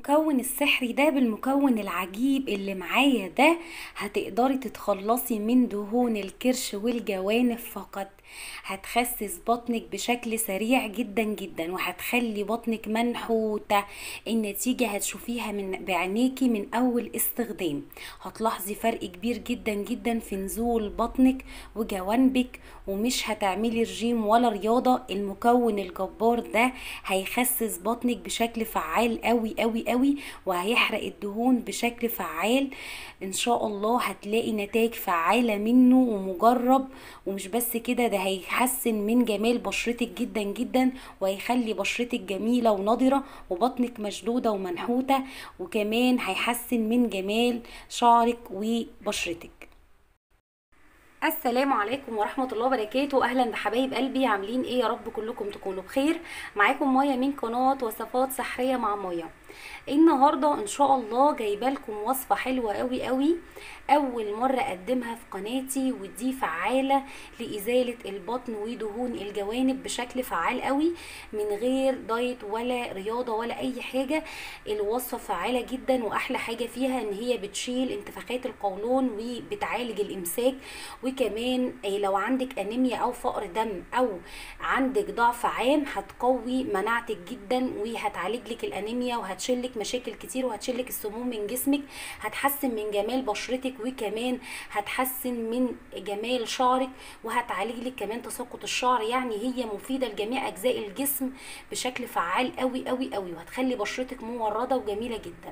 بالمكون السحري ده بالمكون العجيب اللي معايا ده هتقدري تتخلصي من دهون الكرش والجوانب فقط هتخسس بطنك بشكل سريع جدا جدا وهتخلي بطنك منحوتة النتيجة هتشوفيها من بعينيكي من اول استخدام هتلاحظي فرق كبير جدا جدا في نزول بطنك وجوانبك ومش هتعملي رجيم ولا رياضة المكون الجبار ده هيخسس بطنك بشكل فعال قوي قوي قوي وهيحرق الدهون بشكل فعال ان شاء الله هتلاقي نتائج فعالة منه ومجرب ومش بس كده ده هيحسن من جمال بشرتك جدا جدا وهيخلي بشرتك جميلة ونضرة وبطنك مشدودة ومنحوتة وكمان هيحسن من جمال شعرك وبشرتك السلام عليكم ورحمة الله وبركاته أهلا بحبايب قلبي عاملين ايه يا رب كلكم تكونوا بخير معاكم مية من قناة وصفات سحرية مع مية النهاردة ان شاء الله جايبه لكم وصفة حلوة قوي قوي اول مرة اقدمها في قناتي ودي فعالة لازالة البطن ودهون الجوانب بشكل فعال قوي من غير دايت ولا رياضة ولا اي حاجة الوصفة فعالة جدا واحلى حاجة فيها ان هي بتشيل انتفاخات القولون وبتعالج الامساك وكمان لو عندك انيميا او فقر دم او عندك ضعف عام هتقوي مناعتك جدا وهتعالج لك الانيميا وهتشيلك مشاكل كتير وهتشيلك السموم من جسمك هتحسن من جمال بشرتك وكمان هتحسن من جمال شعرك وهتعالج لك كمان تساقط الشعر يعني هي مفيده لجميع اجزاء الجسم بشكل فعال قوي قوي قوي وهتخلي بشرتك مورده وجميله جدا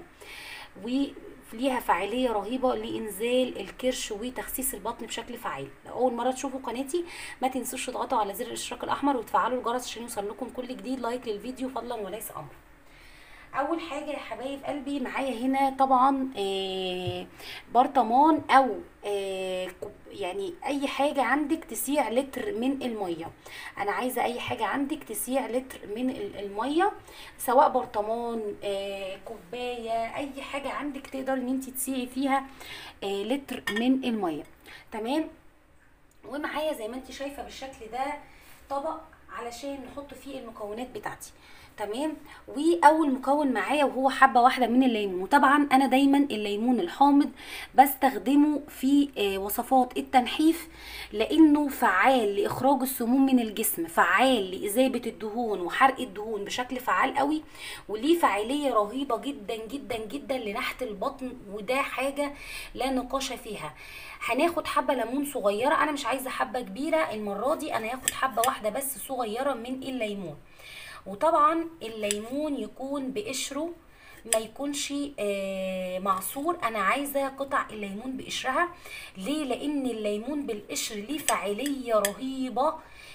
وليها فاعليه رهيبه لانزال الكرش وتخسيس البطن بشكل فعال لو اول مره تشوفوا قناتي ما تنسوش تضغطوا على زر الاشتراك الاحمر وتفعلوا الجرس عشان يوصل لكم كل جديد لايك للفيديو فضلا وليس امر اول حاجه يا حبايب قلبي معايا هنا طبعا آه برطمان او آه يعني اي حاجه عندك تسيع لتر من الميه انا عايزه اي حاجه عندك تسيع لتر من الميه سواء برطمان آه كوبايه اي حاجه عندك تقدر ان انت تسيعي فيها آه لتر من الميه تمام ومعايا زي ما انت شايفه بالشكل ده طبق علشان نحط فيه المكونات بتاعتي تمام واول مكون معايا وهو حبه واحده من الليمون وطبعا انا دايما الليمون الحامض بستخدمه في وصفات التنحيف لانه فعال لاخراج السموم من الجسم فعال لاذابه الدهون وحرق الدهون بشكل فعال قوي وليه فعاليه رهيبه جدا جدا جدا لنحت البطن وده حاجه لا نقاش فيها هناخد حبه ليمون صغيره انا مش عايزه حبه كبيره المره دي انا هاخد حبه واحده بس صغيره من الليمون وطبعا الليمون يكون بقشره ما يكونش آه معصور انا عايزه قطع الليمون بقشرها ليه لان الليمون بالقشر ليه فاعليه رهيبه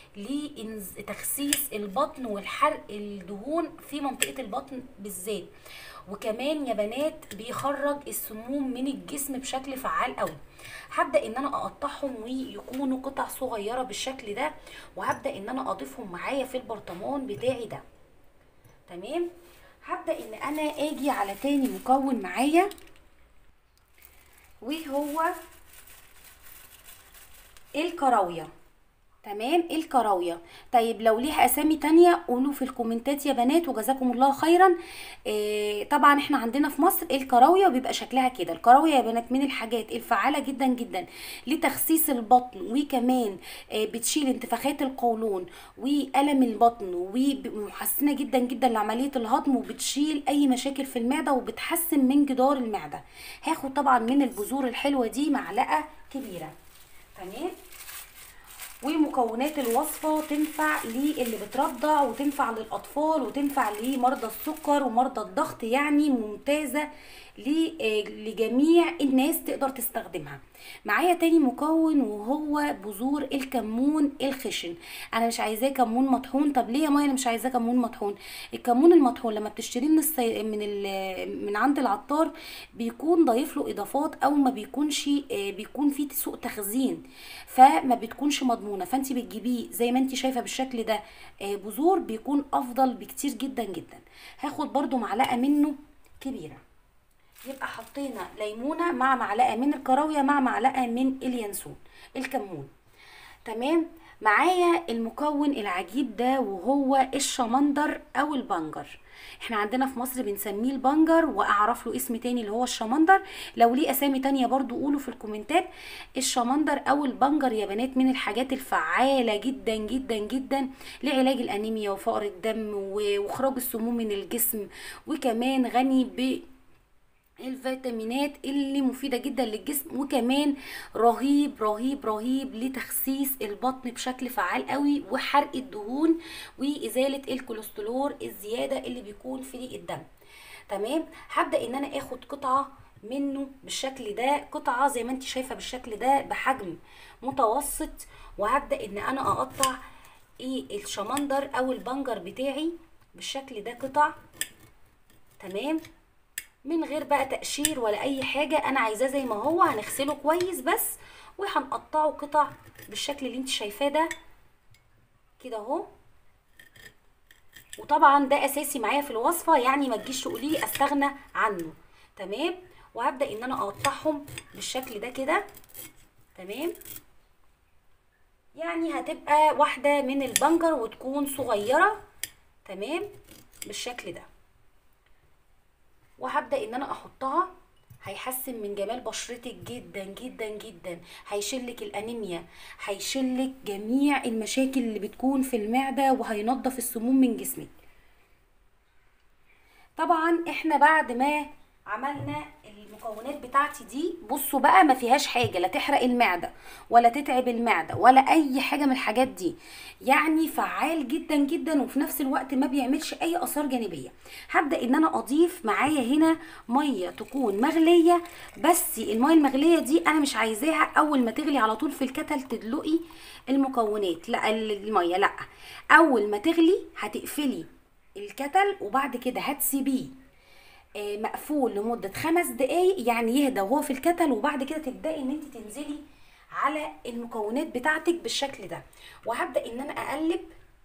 لتخسيس البطن والحرق الدهون في منطقه البطن بالذات وكمان يا بنات بيخرج السموم من الجسم بشكل فعال قوي هبدا ان انا اقطعهم ويكونوا قطع صغيره بالشكل ده وهبدا ان انا اضيفهم معايا في البرطمان بتاعي ده تمام هبدا ان انا اجي على تاني مكون معايا وهو الكراويه تمام الكراوية طيب لو ليها اسامي تانية قولوا في الكومنتات يا بنات وجزاكم الله خيرا إيه طبعا احنا عندنا في مصر الكراوية بيبقى شكلها كده الكراوية يا بنات من الحاجات الفعالة جدا جدا لتخسيس البطن وكمان إيه بتشيل انتفاخات القولون والم البطن ومحسنة جدا جدا لعملية الهضم وبتشيل اي مشاكل في المعدة وبتحسن من جدار المعدة هاخد طبعا من البذور الحلوة دي معلقة كبيرة تمام ومكونات الوصفه تنفع للي بترضع وتنفع للاطفال وتنفع لمرضى السكر ومرضى الضغط يعني ممتازه لجميع الناس تقدر تستخدمها معايا تاني مكون وهو بذور الكمون الخشن انا مش عايزاه كمون مطحون طب ليه يا مايا انا مش عايزاه كمون مطحون الكمون المطحون لما بتشتريه من السي... من ال... من عند العطار بيكون ضايف له اضافات او ما بيكونش بيكون فيه سوء تخزين فما بتكونش مضمونه فانت بتجيبيه زي ما انت شايفه بالشكل ده بذور بيكون افضل بكتير جدا جدا هاخد برده معلقه منه كبيره يبقى حطينا ليمونه مع معلقه من الكراويه مع معلقه من اليانسون الكمون تمام معايا المكون العجيب ده وهو الشمندر او البنجر احنا عندنا في مصر بنسميه البنجر واعرف له اسم تاني اللي هو الشمندر لو ليه اسامي تانية برضو قولوا في الكومنتات الشمندر او البنجر يا بنات من الحاجات الفعالة جدا جدا جدا لعلاج الانيميا وفقر الدم واخراج السموم من الجسم وكمان غني ب الفيتامينات اللي مفيده جدا للجسم وكمان رهيب رهيب رهيب لتخسيس البطن بشكل فعال قوي وحرق الدهون وازاله الكوليسترول الزياده اللي بيكون في الدم تمام هبدا ان انا اخد قطعه منه بالشكل ده قطعه زي ما انت شايفه بالشكل ده بحجم متوسط وهبدا ان انا اقطع ايه الشمندر او البنجر بتاعي بالشكل ده قطع تمام من غير بقى تقشير ولا اي حاجه انا عايزاه زي ما هو هنغسله كويس بس وهنقطعه قطع بالشكل اللي انت شايفاه ده كده اهو وطبعا ده اساسي معايا في الوصفه يعني ما تجيش تقولي استغنى عنه تمام وهبدا ان انا اقطعهم بالشكل ده كده تمام يعني هتبقى واحده من البنجر وتكون صغيره تمام بالشكل ده وهبدا ان انا احطها هيحسن من جمال بشرتك جدا جدا جدا هيشلك الانيميا هيشلك جميع المشاكل اللي بتكون في المعده وهينظف السموم من جسمك طبعا احنا بعد ما عملنا المكونات بتاعتي دي بصوا بقى ما فيهاش حاجه لا تحرق المعده ولا تتعب المعده ولا اي حاجه من الحاجات دي يعني فعال جدا جدا وفي نفس الوقت ما بيعملش اي اثار جانبيه هبدا ان انا اضيف معايا هنا ميه تكون مغليه بس الميه المغليه دي انا مش عايزاها اول ما تغلي على طول في الكتل تدلقي المكونات لا الميه لا اول ما تغلي هتقفلي الكتل وبعد كده هتسيبيه مقفول لمدة خمس دقايق يعني يهدى وهو في الكتل وبعد كده تبدأي ان انت تنزلي على المكونات بتاعتك بالشكل ده وهبدأ ان انا اقلب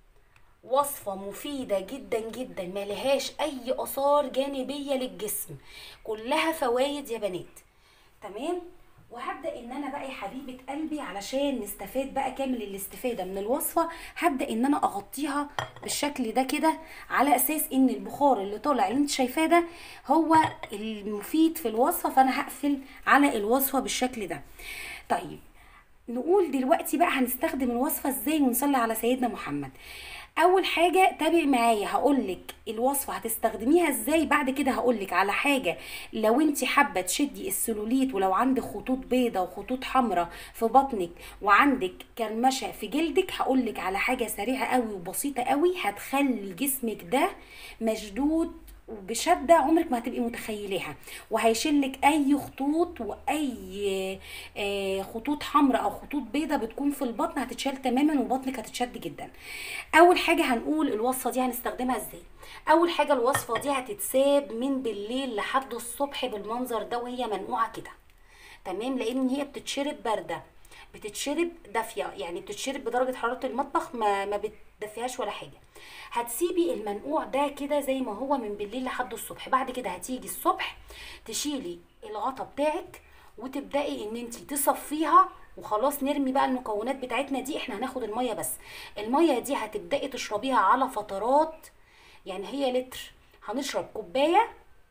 وصفة مفيدة جدا جدا ما لهاش اي اثار جانبية للجسم كلها فوايد يا بنات تمام وهبدا ان انا بقى يا حبيبه قلبي علشان نستفاد بقى كامل الاستفاده من الوصفه هبدا ان انا اغطيها بالشكل ده كده على اساس ان البخار اللي طالع اللي انت شايفاه ده هو المفيد في الوصفه فانا هقفل على الوصفه بالشكل ده طيب نقول دلوقتي بقى هنستخدم الوصفه ازاي ونصلي على سيدنا محمد اول حاجه تابع معايا هقولك الوصفه هتستخدميها ازاي بعد كده هقولك على حاجه لو انت حابه تشدي السلوليت ولو عندك خطوط بيضة وخطوط حمراء في بطنك وعندك كرمشه في جلدك هقولك على حاجه سريعه قوي وبسيطه قوي هتخلي جسمك ده مشدود وبشده عمرك ما هتبقي متخيلاها وهيشلك اي خطوط واي خطوط حمراء او خطوط بيضة بتكون في البطن هتتشال تماما وبطنك هتتشد جدا اول حاجه هنقول الوصفه دي هنستخدمها ازاي اول حاجه الوصفه دي هتتساب من بالليل لحد الصبح بالمنظر ده وهي منقوعه كده تمام لان هي بتتشرب بارده بتتشرب دافيه يعني بتتشرب بدرجه حراره المطبخ ما ما بتدفيهاش ولا حاجه هتسيبي المنقوع ده كده زي ما هو من بالليل لحد الصبح بعد كده هتيجي الصبح تشيلي الغطا بتاعك وتبداي ان انت تصفيها وخلاص نرمي بقى المكونات بتاعتنا دي احنا هناخد الميه بس الميه دي هتبداي تشربيها على فترات يعني هي لتر هنشرب كوبايه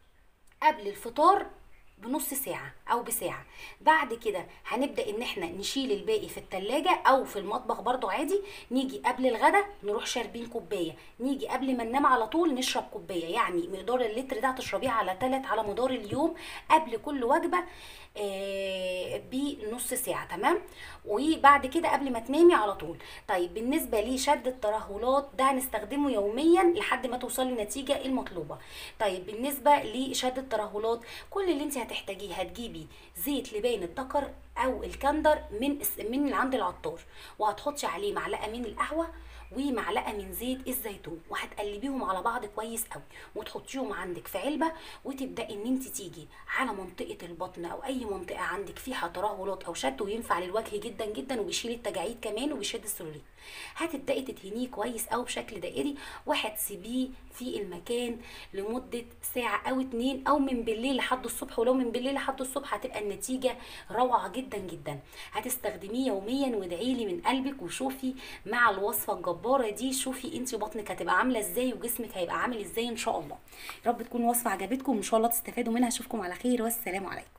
قبل الفطار بنص ساعة أو بساعة بعد كده هنبدأ إن احنا نشيل الباقي في التلاجة أو في المطبخ برضو عادي نيجي قبل الغدا نروح شاربين كوباية نيجي قبل ما ننام على طول نشرب كوباية يعني مقدار اللتر ده هتشربيه على تلت على مدار اليوم قبل كل وجبة آه بنص ساعة تمام وبعد كده قبل ما تنامي على طول طيب بالنسبة لشد الترهلات ده هنستخدمه يوميا لحد ما توصلي للنتيجة المطلوبة طيب بالنسبة لشد الترهلات كل اللي انت هتحتاجيه هتجيبي زيت لبان الذكر او الكندر من من عند العطار وهتحطي عليه معلقة من القهوة ومعلقه من زيت الزيتون وهتقلبيهم على بعض كويس قوي وتحطيهم عندك في علبه وتبداي ان انت تيجي على منطقه البطن او اي منطقه عندك فيها ترهلات او شد وينفع للوجه جدا جدا وبيشيل التجاعيد كمان وبيشد السلوليت هتبداي تدهنيه كويس قوي بشكل دائري وهتسيبيه في المكان لمده ساعه او اتنين او من بالليل لحد الصبح ولو من بالليل لحد الصبح هتبقى النتيجه روعه جدا جدا جدا هتستخدميه يوميا وادعي لي من قلبك وشوفي مع الوصفه الجباره دي شوفي انت بطنك هتبقى عامله ازاي وجسمك هيبقى عامل ازاي ان شاء الله يا رب تكون وصفه عجبتكم وان شاء الله تستفادوا منها اشوفكم على خير والسلام عليكم